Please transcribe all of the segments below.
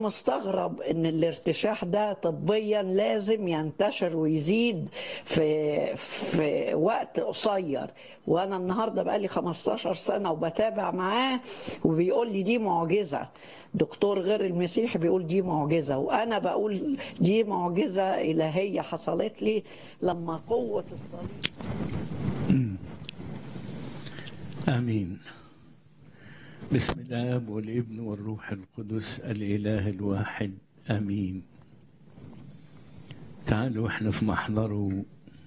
مستغرب ان الارتشاح ده طبيا لازم ينتشر ويزيد في في وقت قصير وانا النهارده بقالي 15 سنه وبتابع معاه وبيقول لي دي معجزه دكتور غير المسيح بيقول دي معجزه وانا بقول دي معجزه الهيه حصلت لي لما قوه الصليب آمين بسم الآب والابن والروح القدس الإله الواحد آمين تعالوا احنا في محضره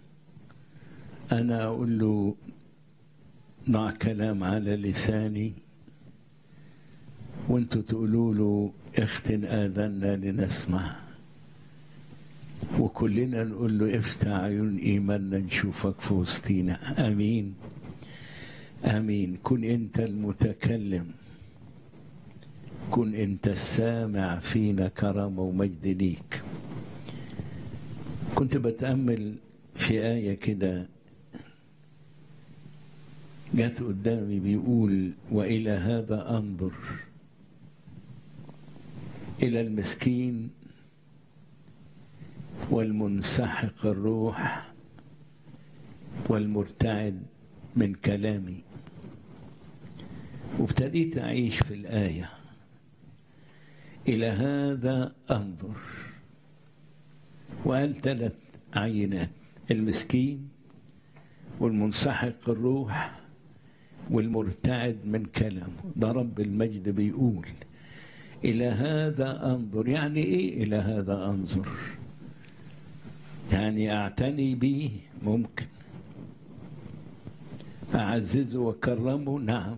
أنا أقول له ضع كلام على لساني وانتوا تقولوا له اختن آذنا لنسمع وكلنا نقول له افتح عيون إيماننا نشوفك في وسطينا آمين امين كن انت المتكلم كن انت السامع فينا كرامه ومجد ليك كنت بتامل في ايه كده جت قدامي بيقول والى هذا انظر الى المسكين والمنسحق الروح والمرتعد من كلامي وابتديت أعيش في الآية إلى هذا أنظر وقال ثلاث عينات المسكين والمنسحق الروح والمرتعد من كلامه ده رب المجد بيقول إلى هذا أنظر يعني إيه إلى هذا أنظر يعني أعتني به ممكن أعززه وأكرمه نعم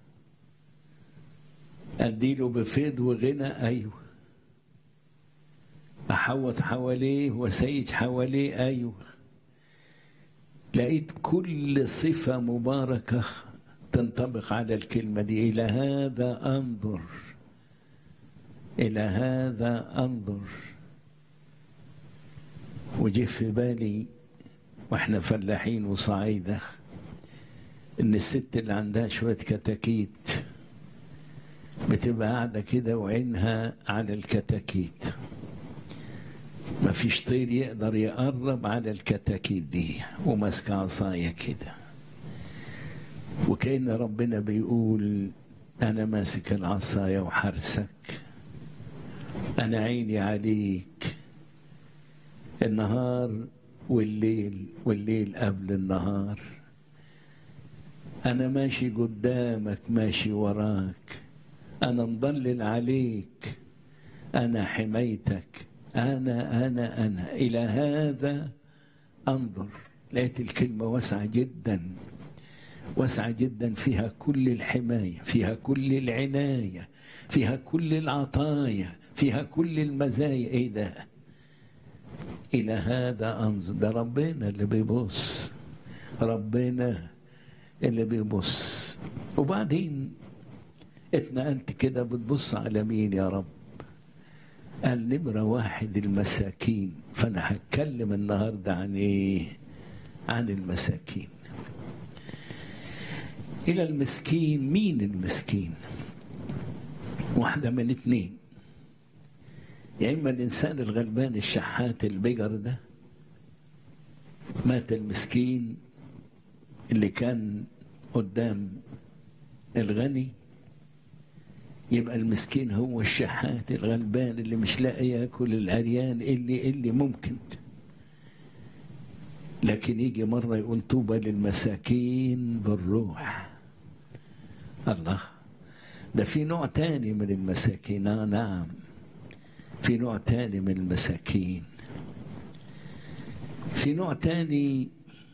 أديله بفيض وغنى أيوه أحوط حواليه وسيج حواليه أيوه لقيت كل صفة مباركة تنطبق على الكلمة دي إلى هذا أنظر إلى هذا أنظر وجه في بالي واحنا فلاحين وصعيده ان الست اللي عندها شويه كتاكيت بتبقى قاعده كده وعينها على الكتاكيت مفيش طير يقدر يقرب على الكتاكيت دي وماسكه عصايه كده وكأن ربنا بيقول أنا ماسك العصاية وحرسك أنا عيني عليك النهار والليل والليل قبل النهار أنا ماشي قدامك ماشي وراك أنا مضلل عليك أنا حمايتك أنا أنا أنا إلى هذا أنظر لقيت الكلمة واسعة جدا واسعة جدا فيها كل الحماية فيها كل العناية فيها كل العطايا فيها كل المزايا إيه ده إلى هذا أنظر ده ربنا اللي بيبص ربنا اللي بيبص وبعدين اتنقلت كده بتبص على مين يا رب قال نمرة واحد المساكين فأنا هتكلم النهاردة عن إيه عن المساكين إلى المسكين مين المسكين واحدة من اتنين يا إما الإنسان الغلبان الشحات البجر ده مات المسكين اللي كان قدام الغني يبقى المسكين هو الشحات الغلبان اللي مش لاقي ياكل العريان اللي اللي ممكن لكن يجي مرة يقول طوبى للمساكين بالروح الله ده في نوع تاني من المساكين آه نعم في نوع تاني من المساكين في نوع تاني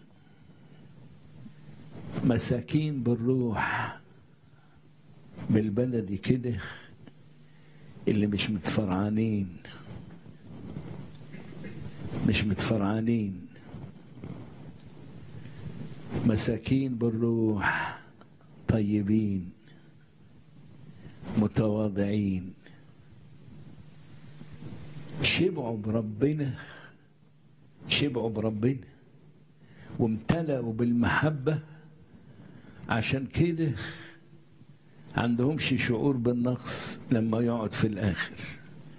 مساكين بالروح بالبلدي كده اللي مش متفرعانين مش متفرعانين مساكين بالروح طيبين متواضعين شبعوا بربنا شبعوا بربنا وامتلأوا بالمحبة عشان كده عندهمش شعور بالنقص لما يقعد في الآخر